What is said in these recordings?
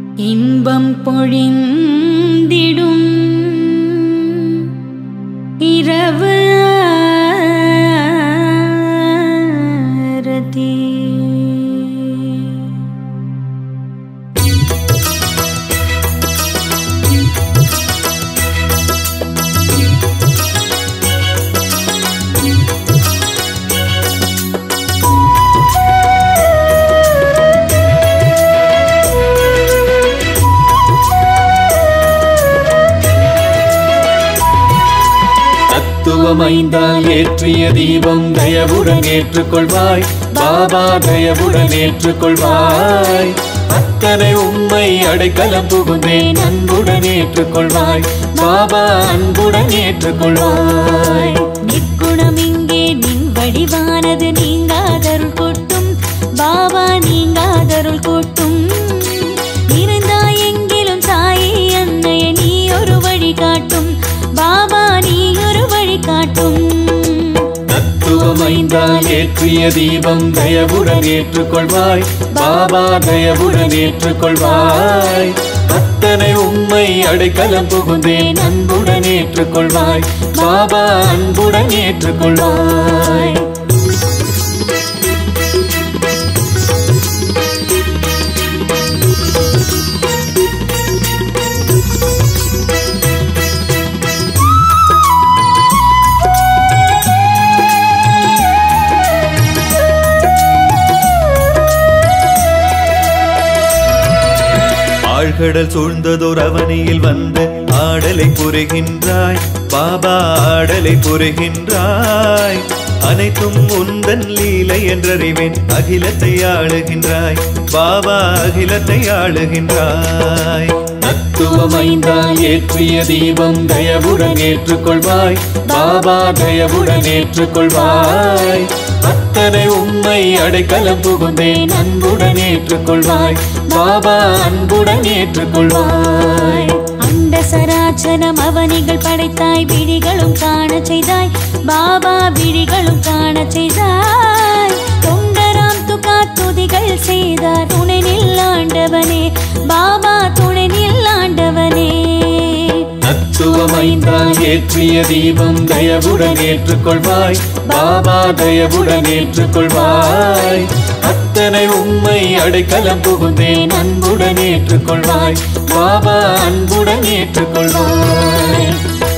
இன்பம் பொழிந்திடும் இரவு ஆரதி. தத்துவமைந்தால் ஏற்றிய தீபம் தயவுடன் ஏற்றுக்கொள்வாய் பாபா தயவுடன் ஏற்றுக்கொள்வாய் அத்தனை உண்மை அடைக்கலம் புகுந்தேன் அன்புடன் ஏற்றுக்கொள்வாய் பாபா அன்புடன் ஏற்றுக்கொள்வாய் நிற்குணம் இங்கே நின் வடிவானது நீங்காதருள் கொட்டும் பாபா நீங்காதருள் கொட்டும் இருந்தாய் எங்கிலும் சாயி அன்னைய நீ ஒரு வழி காட்டும் பாபா நீ ஒரு வழி காட்டும் தத்துவமைந்தால் ஏற்றிய தீபம் தயவுடன் ஏற்றுக்கொள்வாய் பாபா தயவுடன் ஏற்றுக்கொள்வாய் அத்தனை உண்மை அடைக்கலம் புகுந்தேன் அன்புடன் ஏற்றுக்கொள்வாய் பாபா அன்புடன் ஏற்றுக்கொள்வாய் ஆழ்கடல் சூழ்ந்ததோர் அவனியில் வந்து ஆடலை புரிகின்றாய் பாபா ஆடலை புரிகின்றாய் அனைத்தும் உந்தன் லீலை என்றறிவேன் அகிலத்தை ஆளுகின்றாய் பாபா அகிலத்தை ஆளுகின்றாய் தத்துவமைந்தால் ஏற்றிய தீபம் தயவுடன் ஏற்றுக்கொள்வாய் பாபா தயவுடன் ஏற்றுக்கொள்வாய் அத்தனை உண்மை அடைக்கலம் புகுந்தேன் அன்புடன் ஏற்றுக்கொள்வாய் பாபா அன்புடன் ஏற்றுக்கொள்வாய் அண்ட சராச்சரம் அவனிகள் படைத்தாய் விழிகளும் காணச் செய்தாய் பாபா விழிகளும் காணச் செய்தாய் தொண்டராம் துகா துதிகள் செய்தார் துணை நில்லாண்டவனே பாபா துணை நில்லாண்டவனே தத்துவமைந்தால் ஏற்றிய தீபம் தயவுடன் ஏற்றுக்கொள்வாய் பாபா தயவுடன் ஏற்றுக்கொள்வாய் அத்தனை உண்மை அடைக்கலம் புகுந்தேன் அன்புடன் ஏற்றுக்கொள்வாய் பாபா அன்புடன் ஏற்றுக்கொள்வாய்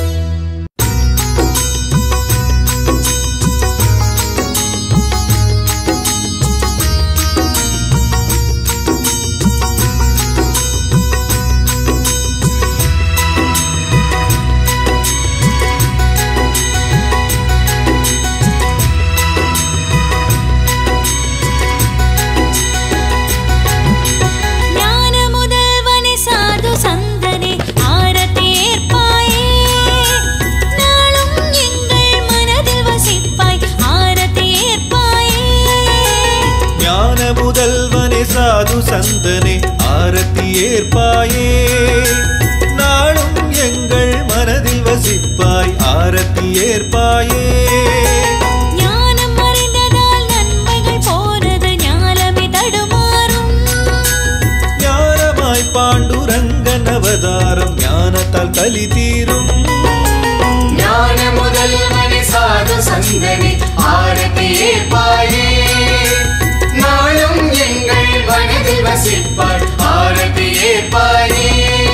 ஞான முதல்வனே சாது சந்தனே ஆரத்தி ஏற்பாயே நாளும் எங்கள் மனதில் வசிப்பாய் ஆரத்தி ஏற்பாயே ஞான முதல்வனே சாது சந்தனே ஆரத்தி ஏற்பாயே நாளும் எங்கள் மனதில் வசிப்பாய் ஆரத்தி ஏற்பாயே ஞானம் அறிந்ததால் நன்மைகள் போனது ஞானமே தடுமாறும் ஞானமாய் பாண்டுரங்கன் அவதாரம் ஞானத்தால் கலி தீரும் ஞான முதல்வனே சாது சந்தனே ஆரத்தி ஏற்பாயே நாளும் எங்கள் மனதில் வசிப்பாய் ஆரத்தி ஏற்பாயே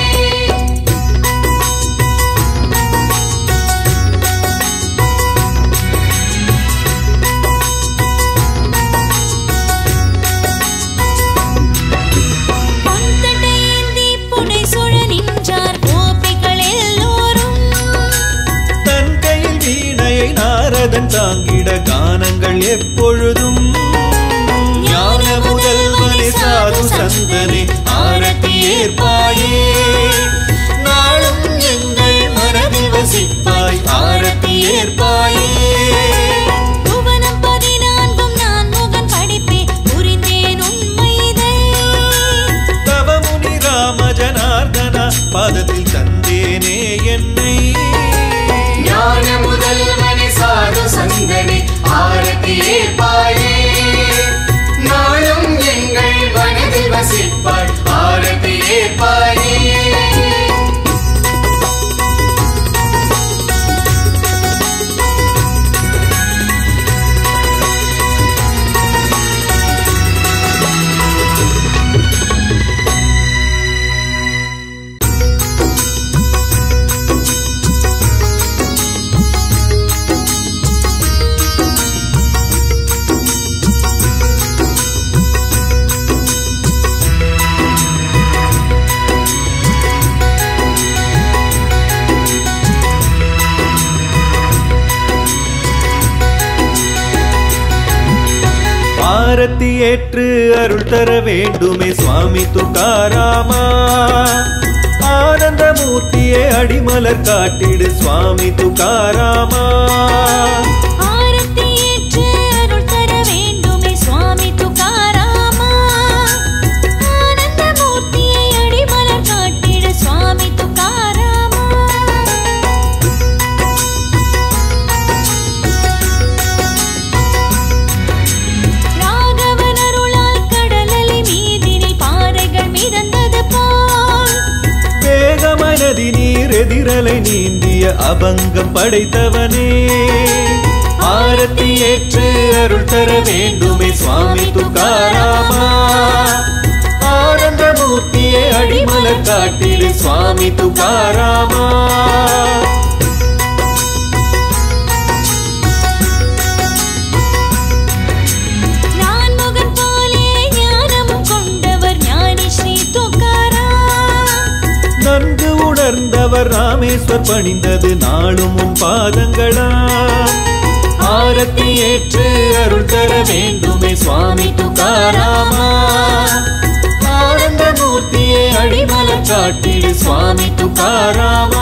பொன்தட்டையேந்தி புடை சுழ நின்றார் கோபிகள் எல்லோரும் தன் கையில் வீணையை நாரதன் தாங்கிட கானங்கள் எப்பொழுதும் ஞான முதல்வனே சாது சந்தனே ஆரத்தி ஏற்பாயே நாளும் எங்கள் மனதில் வசிப்பாய் ஆரத்தி ஏற்பாயே புவனம் பதினான்கும் நான் முகன் படிப்பே புரிந்தேன் உண்மைதை தவமுனி ராம ஜனார்தனா பாதத்தில் தந்தேனே என்னை ஞான முதல்வனே சாது சந்தனே ஆரத்தி ஏற்பாயே நாளும் எங்கள் மனதில் வசிப்பாய் ஆரத்தி ஏற்பாயே ஆரத்தி ஏற்று அருள் தர வேண்டுமே சுவாமி துக்காராமா ஆனந்த மூர்த்தியே அடிமலர் காட்டிடு சுவாமி துக்காராமா ஆரத்தி ஏற்று அருள் தர வேண்டுமே சுவாமி துகாராமா ஆனந்த மூர்த்தியை அடிமலர் காட்டிட சுவாமி துகாராமா ராகவன் அருளால் கடலலை மீதினில் பாறைகள் மிதந்தது போல் வேகமனதி நீர் எதிரலை நீந்திய அபங்கம் படைத்தவனே ஆரத்தி ஏற்று அருள் தர வேண்டுமே சுவாமி துக்காராமா ஆனந்த மூர்த்தியே அடிமலர் காட்டிடு சுவாமி துக்காராமா நான் முகன் போலே ஞானமும் கொண்டவர் ஞானி ஸ்ரீ துகாராம் நன்கு உணர்ந்தவர் ராமேஸ்வர் பணிந்தது நாளும் உன் பாதங்களா ஆரத்தி ஏற்று அருள் தர வேண்டுமே சுவாமி துக்காராமா ஆனந்த மூர்த்தியே அடிமலர் காட்டிடு சுவாமி துக்காராமா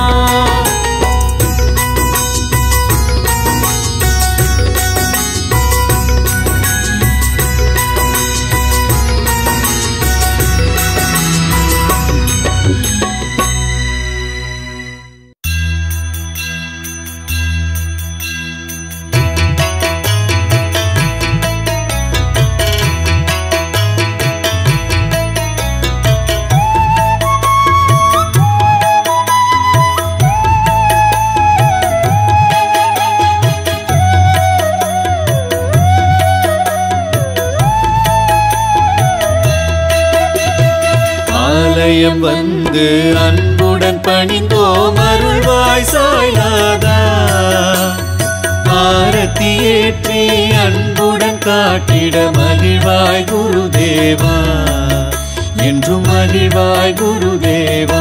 ஆலயம் வந்து அன்புடன் பணிந்தோம் அருள்வாய் சாய்நாதா ஆரத்தி ஏற்றி அன்புடன் காட்டிட மகிழ்வாய் குருதேவா என்றும் மகிழ்வாய் குருதேவா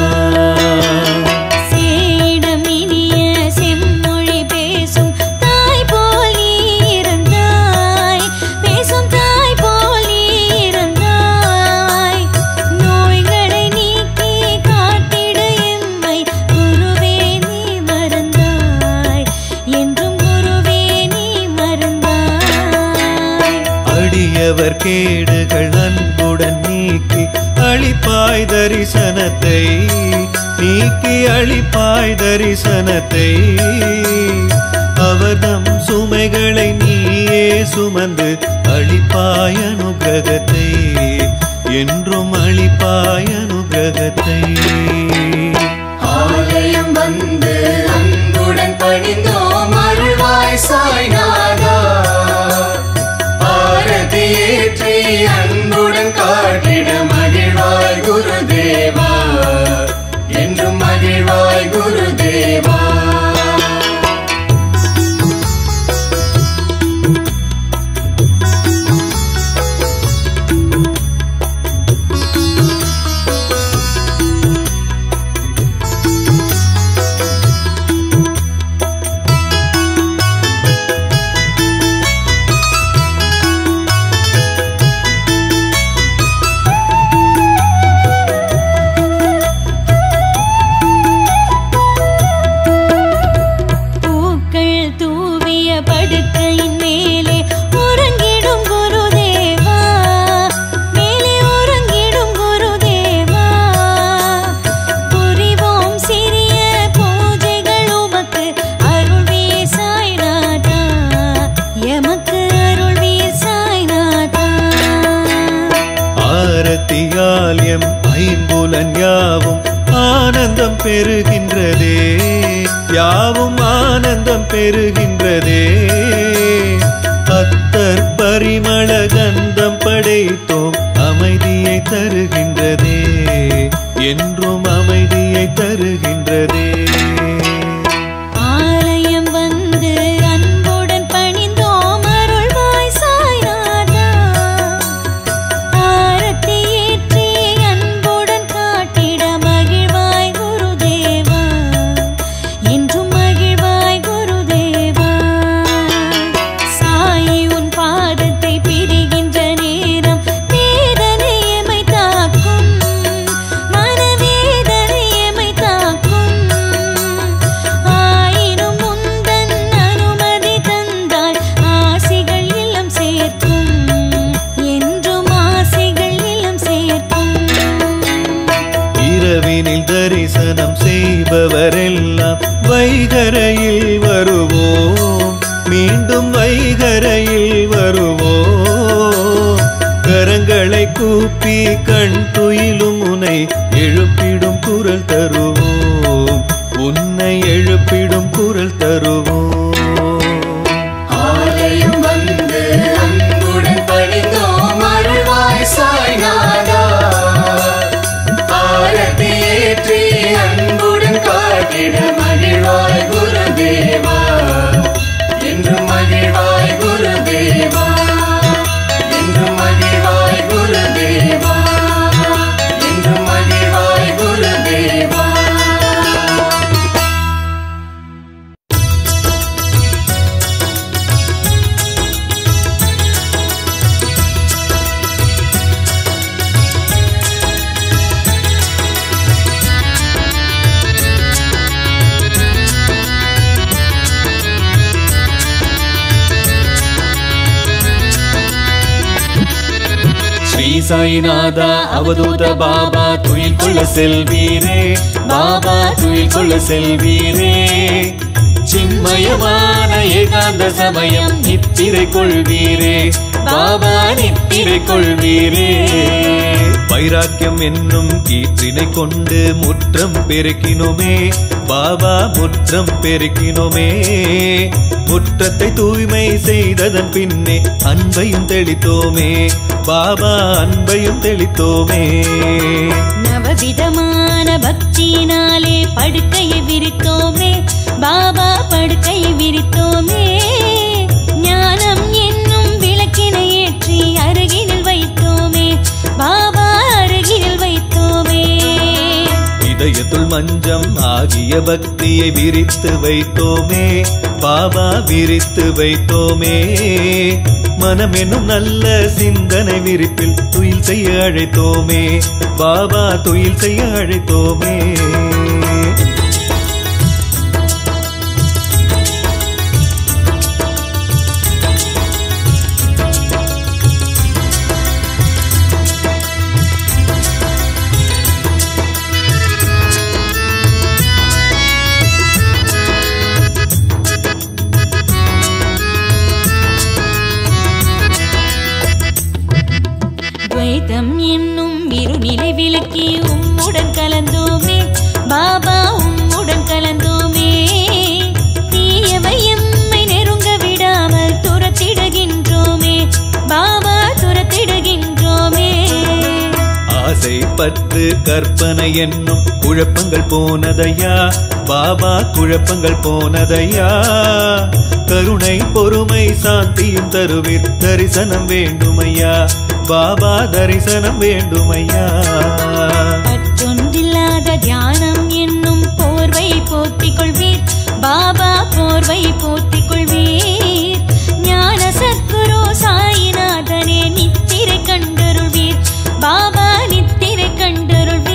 சேடம் இனிய செம்மொழி பேசும் தாய் போல் நீ இருந்தாய் பேசும் தாய் போல் நீ இருந்தாய் நோய்களை நீக்கி காட்டிடு எம்மை குருவே நீ மறந்தாய் என்றும் குருவே நீ மறந்தாய் அடியவர் கேடுகள் அன்புடன் நீக்கி அளிப்பாய் தரிசனத்தை நீக்கி அளிப்பாய் தரிசனத்தை அவர்தம் சுமைகளை நீயே சுமந்து அளிப்பாய் அனுகிரகத்தை என்றும் அளிப்பாய் அனுகிரகத்தை ஆலயம் வந்து அன்புடன் பணிந்தோம் அருள்வாய் சாய்நாதா ஆரதி ஏற்றி அன்புடன் காட்டிட மகிழ்வாய் குருதேவா என்றும் மகிழ்வாய் குருதேவா பூக்கள் தூவிய படுக்கையின் மேலே உறங்கிடும் குருதேவா மேலே உறங்கிடும் குருதேவா புரிவோம் சிறிய பூஜைகள் உமக்கு அருள்வே சாய்நாதா எமக்கு அருள்வே சாய்நாதா ஆரத்தியால் எம் ஐம்புலன் யாவும் ஆனந்தம் பெறுகின்றதே யாவும் ஆனந்தம் பெறுகின்றதே அத்தர் பரிமள கந்தம் படைத்தோம் அமைதியை தருகின்றதே என்றும் அமைதியை தருகின்றதே ஆலயம் வந்து அன்புடன் பணிந்தோம் அருள்வாய் சாய்நாதா ஆரத்தி ஏற்றி அன்புடன் காட்டிட மகிழ்வாய் குருதேவா என்றும் மகிழ்வாய் குருதேவா சாயி உன் பாதத்தை பிரிகின்ற நே வருபவரெல்லாம் வைகரையில் வருவோம் மீண்டும் வைகரையில் வருவோம் கரங்களை கூப்பி கண் துயிலும் உனை எழுப்பிடும் குரல் தருவோம் உன்னை எழுப்பிடும் குரல் தருவோம் ஆலயம் வந்து அன்புடன் பணிந்தோம் அருள்வாய் சாய்நாதா ஆரத்தி ஏற்றி அன்புடன் காட்டிட மகிழ்வாய் குருதேவா என்றும் மகிழ்வாய் குருதேவா என்றும் மகிழ்வாய் குருதேவா என்றும் மகிழ்வாய் குருதேவா ஸ்ரீ சாய்நாதா அவதூத பாபா துயில் கொள்ள செல்வீரே பாபா துயில் கொள்ள செல்வீரே சின்மயமான ஏகாந்த சமயம் நித்திரை கொள்வீரே பாபா நித்திரை கொள்வீரே வைராக்கியம் என்னும் கீற்றினை கொண்டு முற்றம் பெருக்கினோமே பாபா முற்றம் பெருக்கினோமே முற்றத்தை தூய்மை செய்ததன் பின்னே அன்பையும் தெளித்தோமே பாபா அன்பையும் தெளித்தோமே நவவிதமான பக்தியினாலே படுக்கையை விரித்தோமே பாபா படுக்கையை விரித்தோமே ஞானம் என்னும் விளக்கினை ஏற்றி அருகினில் வைத்தோமே பாபா அருகினில் வைத்தோமே இதயத்துள் மஞ்சம் ஆகிய பக்தியை விரித்து வைத்தோமே பாபா விரித்து வைத்தோமே மனம் என்னும் நல்ல சிந்தனை விரிப்பில் துயில் செய்ய அழைத்தோமே பாபா துயில் செய்ய அழைத்தோமே துவைதம் என்னும் இருநிலை விளக்கி உம்முடன் கலந்தோமே பாபா உம்முடன் கலந்தோமே தீயவை எம்மை நெருங்க விடாமல் துரத்திடுகின்றோமே பாபா துரத்திடுகின்றோமே ஆசை பற்று கற்பனை என்னும் குழப்பங்கள் போனதையா பாபா குழப்பங்கள் போனதையா கருணை பொறுமை சாந்தியும் தருவீர் தரிசனம் வேண்டுமையா பாபா தரிசனம் வேண்டுமையா பற்றொன்றில்லாத தியானம் என்னும் போர்வை போத்திக் கொள்வீர் பாபா போர்வை போத்திக் கொள்வீர் ஞான சத்குரு சாயிநாதனே நித்திரை கண்டருள்வீர் பாபா நித்திரை கண்டருள்வீர்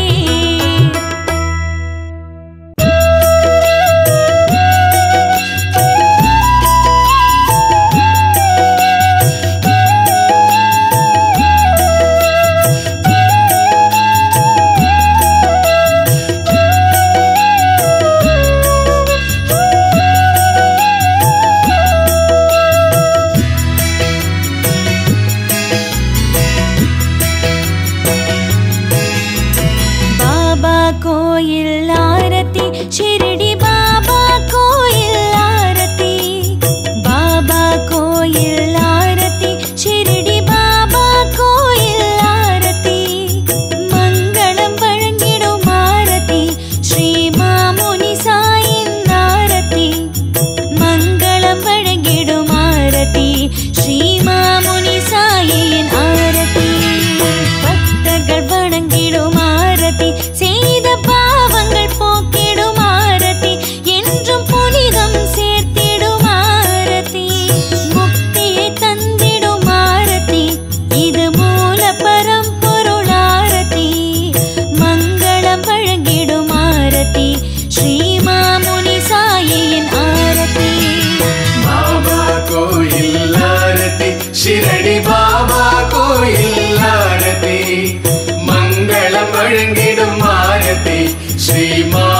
பாபா கோயில் ஆரத்தி ஷிரடி பாபா கோயில் ஆரத்தி பாபா கோயில் ஆரத்தி ஷிரடி பாபா கோயில் ஆரத்தி மங்களம் வழங்கிடும் ஆரத்தி ஸ்ரீ மாமுனி சாயின் ஆரத்தி மங்களம் வழங்கிடும் ஆரத்தி ஸ்ரீ மாமுனி சாயின் ஆரத்தி பக்தர்கள் வணங்கிடும் ஆரத்தி செய்த பாவங்கள் போக்கிடும் ஆரத்தி என்றும் புனிதம் சேர்த்திடும் ஆரத்தி முக்தியை தந்திடும் ஆரத்தி இது மூல பரம்பொருள் ஆரத்தி மங்களம் வழங்கிடும் ஆரத்தி ஸ்ரீ மாமுனி சாயின் ஆரத்தி பாபா கோயில் ஆரத்தி ஷிரடி பாபா கோயில் ஆரத்தி மங்களம் வழங்கிடும் ஆரத்தி ஸ்ரீ மாமுனி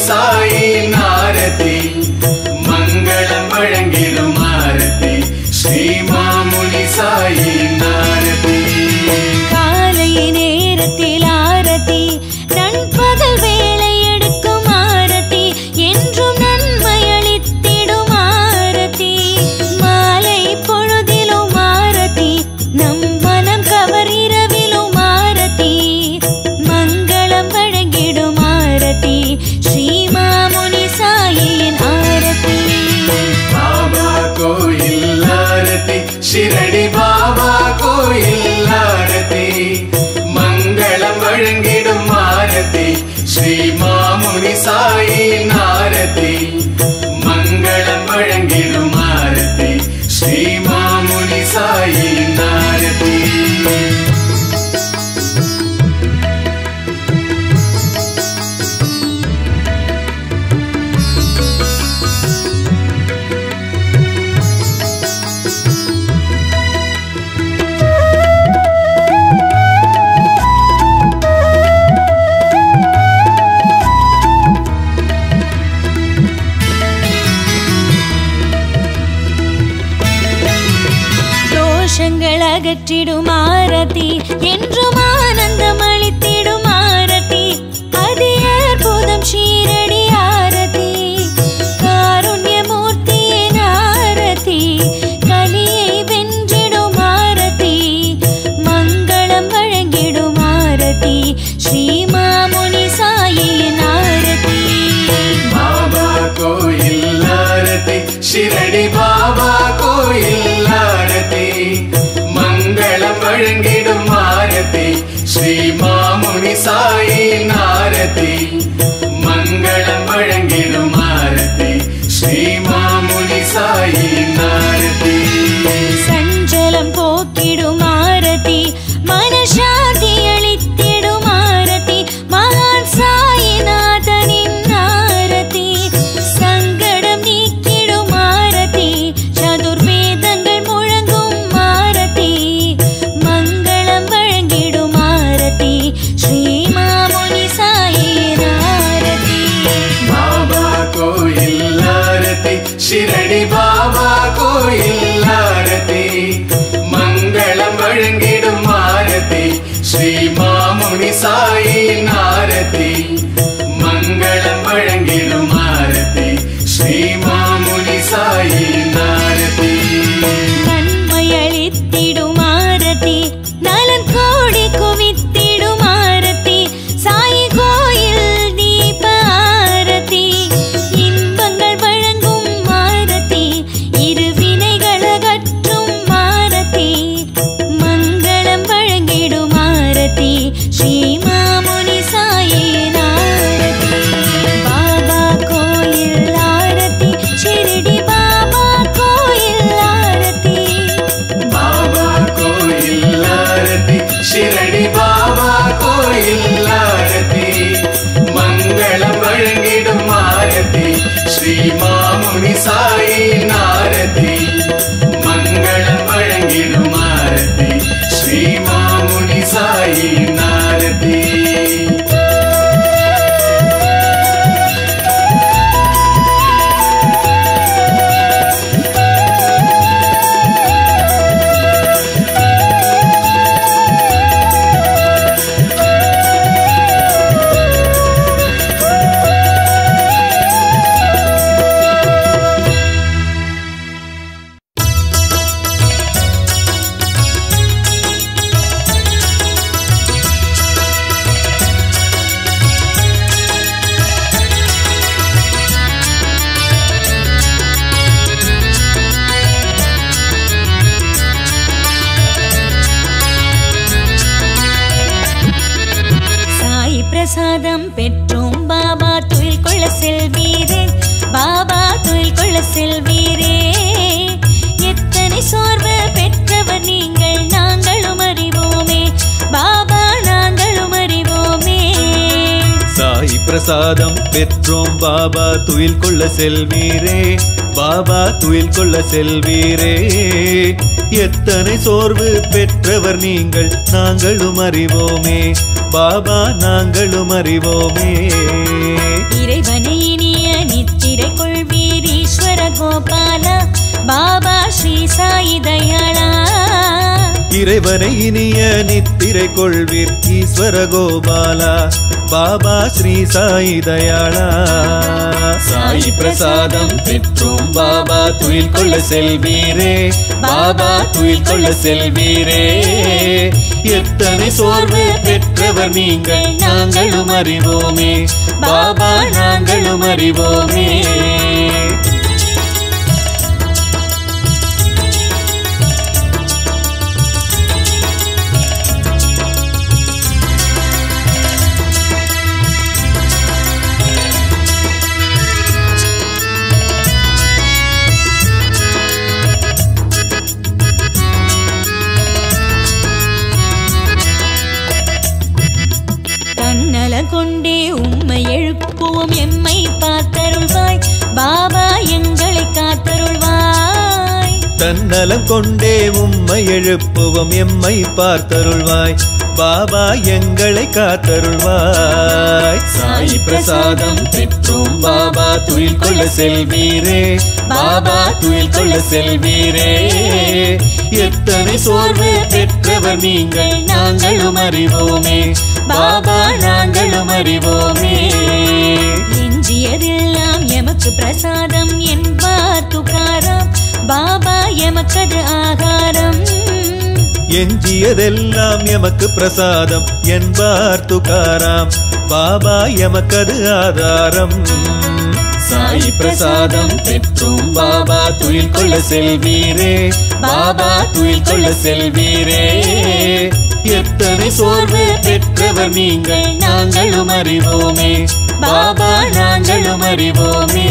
சாயின் ஆரதி மங்களம் வழங்கிடும் ஆரதி ஸ்ரீ மாமுனி சாயின் ஆரதி காலை நேரத்தில் ஆரதி நண்பகல் வேளை எடுக்கும் ஆரதி என்றும் நன்மை அளித்திடும் ஆரதி மாலை பொழுதிலும் ஆரதி நம் மனம் கவர் இரவிலும் ஆரதி மங்களம் வழங்கிடும் ஆரதி ஸ்ரீ மாமுனி சாயின் ஆரதி பாபா கோயில் ஆரதி ஷிரடி பாபா கோயில் ஆரதி மங்களம் வழங்கிடும் ஆரதி ஸ்ரீ மாமுனி சாயின் ஆரதி மங்களம் வழங்கிடும் ஆரதி ஸ்ரீ மாமுனி சாயின் ஆரதி தோஷங்கள் அகற்றிடும் ஆரதி என்றும் ஆனந்தம் அளித்திடும் ஆரதி அதி அற்புதம் ஷீரடி ஆரதி காருண்யமூர்த்தியின் ஆரதி கலியை வென்றிடும் ஆரதி மங்களம் வழங்கிடும் ஆரதி ஸ்ரீ மாமுனி சாயின் ஆரதி பாபா கோயில் ஆரதி ஷிரடி பாபா கோயில் ஆரதி மங்களம் வழங்கிடும் ஆரதி ஸ்ரீ மாமுனி சாயின் ஆரதி மங்களம் வழங்கிடும் ஆரதி ஸ்ரீ மாமுனி சாயின் ஆரதி சஞ்சலம் போக்கிடும் ஆரதி மனசாந்தி அளித்திடும் ஆரதி மகான் சாயிநாதனின் ஆரதி சங்கடம் நீக்கிடும் ஆரதி சதுர்வேதங்கள் முழங்கும் ஆரதி மங்களம் வழங்கிடும் ஆரதி ஸ்ரீ மாமுனி சாயின் ஆரதி பாபா கோயில் ஆரதி ஷிரடி பாபா கோயில் ஆரதி மங்களம் வழங்கிடும் ஆரதி ஸ்ரீ மாமுனி சாயின் ஆரதி மங்களம் வழங்கிடும் ஆரதி ஸ்ரீ மாமுனி சாயின் ஆரதி நன்மை அளித்திடும் ஆரதி நலன் கோடி குவித்திடும் ஆரதி சாய் கோயில் தீப ஆரதி இன்பங்கள் வழங்கும் ஆரதி இரு வினைகள் அகற்றும் ஆரதி மங்களம் வழங்கிடும் ஆரதி ஸ்ரீ மாமுனி சாயின் ஆரதி பாபா கோயில் ஆரதி ஷிரடி பாபா கோயில் ஆரதி பாபா கோயில் ஆரதி ஷிரடி பாபா கோயில் ஆரதி மங்களம் வழங்கிடும் ஆரதி ஸ்ரீ மாமுனி சாயின் ஆரதி மங்களம் வழங்கிடும் ஆரதி ஸ்ரீ மாமுனி சாயின் ஆரதி சாய் பிரசாதம் பெற்றோம் பாபா துயில் கொள்ள செல்வீரே பாபா துயில் கொள்ள செல்வீரே எத்தனை சோர்வு பெற்றவர் நீங்கள் நாங்களும் அறிவோமே பாபா நாங்களும் அறிவோமே சாய் பிரசாதம் பெற்றோம் பாபா துயில் கொள்ள செல்வீரே பாபா துயில் கொள்ள செல்வீரே எத்தனை சோர்வு பெற்றவர் நீங்கள் நாங்களும் அறிவோமே பாபா நாங்களும் அறிவோமே இறைவனை இனிய நித்திரை கொள்வீர் ஈஸ்வர கோபால பாபா ஸ்ரீ சாயி தயாளா இறைவனை இனிய நித்திரை கொள்வீர் ஈஸ்வர கோபாலா பாபா ஸ்ரீ சாயி தயாளா சாயி பிரசாதம் பெற்றோம் பாபா துயில் கொள்ள செல்வீரே பாபா துயில் கொள்ள செல்வீரே எத்தனை சோர்வு பெற்றவர் நீங்கள் நாங்களும் அறிவோமே பாபா நாங்களும் அறிவோமே தன்னல கொண்டே உம்மை எழுப்புவோம் எம்மை பார்த்தருள்வாய் பாபா எங்களை காத்தருள்வாய் தன்னலம் கொண்டே உம்மை எழுப்புவோம் எம்மை பார்த்தருள்வாய் பாபா எங்களை காத்தருள்வாய் சாயி பிரசாதம் பெற்றோம் பாபா துயில் கொள்ள செல்வீரே பாபா துயில் கொள்ள செல்வீரே எத்தனை சோர்வு பெற்றவர் நீங்கள் நாங்களும் அறிவோமே பாபா நாங்களும் அறிவோமே எஞ்சியதெல்லாம் எமக்கு பிரசாதம் என்பார் துகாராம் பாபா எமக்கது ஆகாரம் எஞ்சியதெல்லாம் எமக்கு பிரசாதம் என்பார் துகாராம் பாபா எமக்கது ஆதாரம் சாயி பிரசாதம் பெற்றோம் பாபா துயில் கொள்ள செல்வீரே பாபா துயில் கொள்ள செல்வீரே எத்தனை சோர்வு பெற்றவர் நீங்கள் நாங்களும் அறிவோமே பாபா நாங்களும் அறிவோமே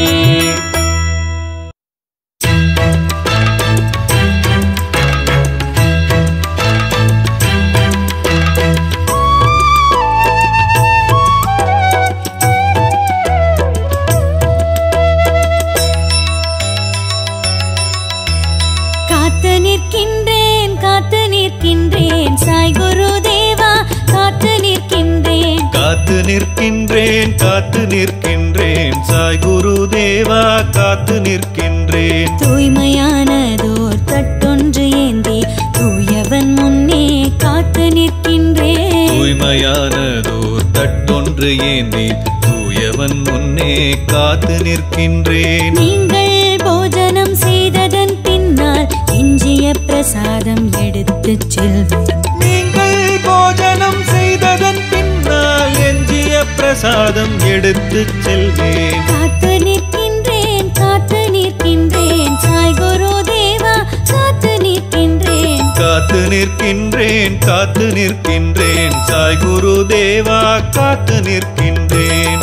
காத்து நிற்கின்றேன் காத்து நிற்கின்றேன் சாய் குரு தேவா காத்து நிற்கின்றேன் காத்து நிற்கின்றேன் காத்து நிற்கின்றேன் சாய் குரு தேவா காத்து நிற்கின்றேன் தூய்மையானதோர் தட்டொன்று ஏந்தி தூயவன் முன்னே காத்து நிற்கின்றேன் தூய்மையானதோர் தட்டொன்று ஏந்தி தூயவன் முன்னே காத்து நிற்கின்றேன் நீங்கள் போஜனம் செய்ததன் பின்னால் எஞ்சிய பிரசாதம் எடுத்துச் செல்வேன் நீங்கள் போஜனம் செய்ததன் பின்னால் எஞ்சிய பிரசாதம் எடுத்துச் செல்வேன் காத்து நிற்கின்றேன் காத்து நிற்கின்றேன் சாய் குரு தேவா காத்து நிற்கின்றேன் காத்து நிற்கின்றேன் காத்து நிற்கின்றேன் சாய் குரு தேவா காத்து நிற்கின்றேன்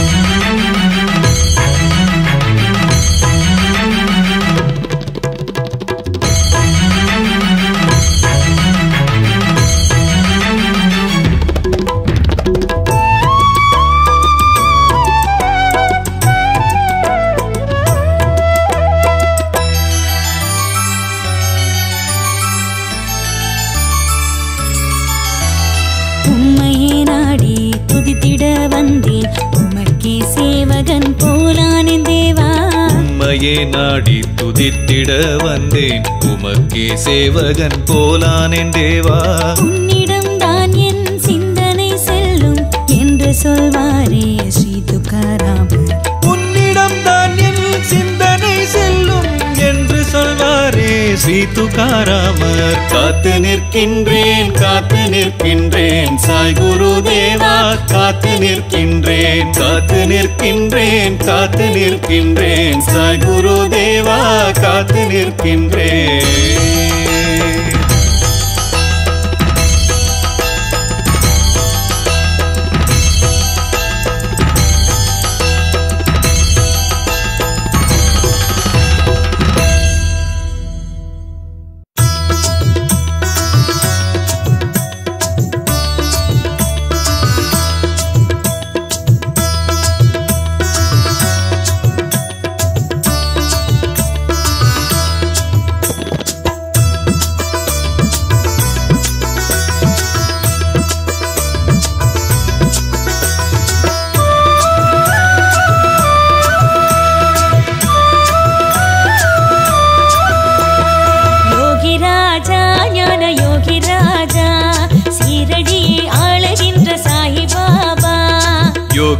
உம்மையே நாடி துதித்திட வந்தேன் உமக்கே சேவகன் போலானே தேவா உம்மையே நாடி துதித்திட வந்தேன் உமக்கே சேவகன் போலானேன் தேவா உன்னிடம் தான் என் சிந்தனை செல்லும் என்று சொல்வாரே ஸ்ரீ துக்காராமர் உன்னிடம் தான் என் சிந்தனை செல்லும் என்று சொல்வாரே ஸ்ரீ துகாராமர் காத்து நிற்கின்றேன் காத்து நிற்கின்றேன் சாய் குரு தேவா காத்து நிற்கின்றேன் காத்து நிற்கின்றேன் காத்து நிற்கின்றேன் சாய் குரு தேவா காத்து நிற்கின்றேன்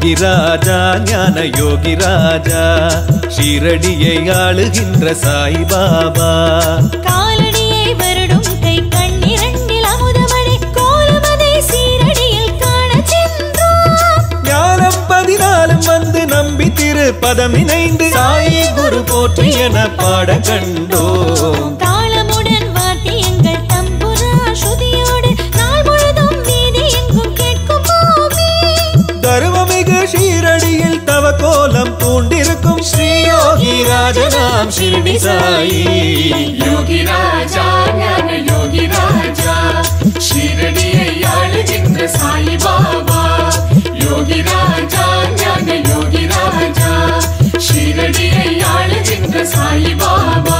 யோகி ராஜா ஞான யோகி ராஜா ஷீரடியை ஆளுகின்ற சாய்பாபா காலடியை வருடும் கை கண்ணிரண்டில் அமுதமழை கோலமதை சீரடியில் காணச் சென்றோம் ஞானம் பதினாலும் வந்து நம்பி திரு பதம் இணைந்து சாயி குரு போற்றி என பாட கண்டோம் தாளமுடன் வாத்தியங்கள் தம்புரா ஸ்ருதியோடு நாள் முழுதும் வீதி எங்கும் கேட்கும் பூமி தருவமிகு ஷீரடியில் தவ கோலம் பூண்டிருக்கும் ஸ்ரீ யோகி ராஜனாம் ஷிரடி சாயி யோகி ராஜா ஞான யோகி ராஜா ஷீரடியை ஆளுகின்ற சாயி பாபா யோகி ராஜா ஞான யோகி ராஜா ஷீரடியை ஆளுகின்ற சாயி பாபா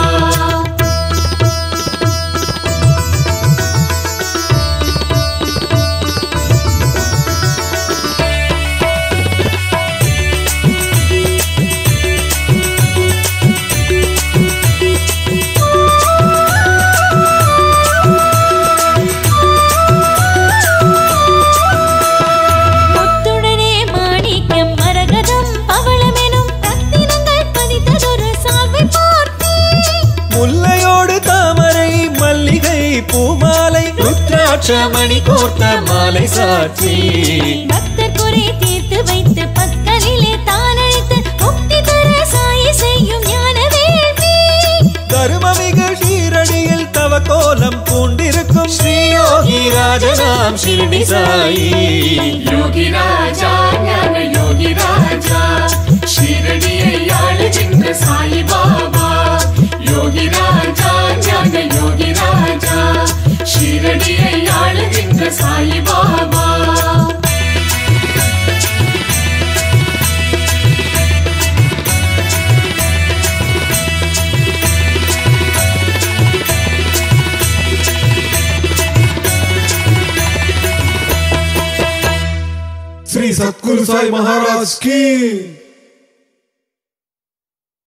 முத்துடனே மாணிக்கம் மரகதம் பவளமெனும் ரத்தினங்கள் பதித்ததொரு சால்வை போர்த்தி முல்லையோடு தாமரை மல்லிகை பூமாலை ருத்ராட்சமணி கோர்த்த மாலை சாட்சி பக்தர் குறை தீர்த்து வைத்து பக்கலிலே தானழைத்து முக்தி தர சாயி செய்யும் ஞான வேள்வி தருமமிகு ஷீரடியில் தவ கோலம் பூண்டிருக்கும் ஸ்ரீ யோகி ராஜனாம் ஷிரடி சாயி யோகி ராஜா ஞான யோகி ராஜா ஷீரடியை ஆளுகின்ற சாயி பாபா யோகி ராஜா ஞான யோகி ராஜா ஷீரடியை ஆளுகின்ற சாயி பாபா श्री सतगुरु साई महाराज की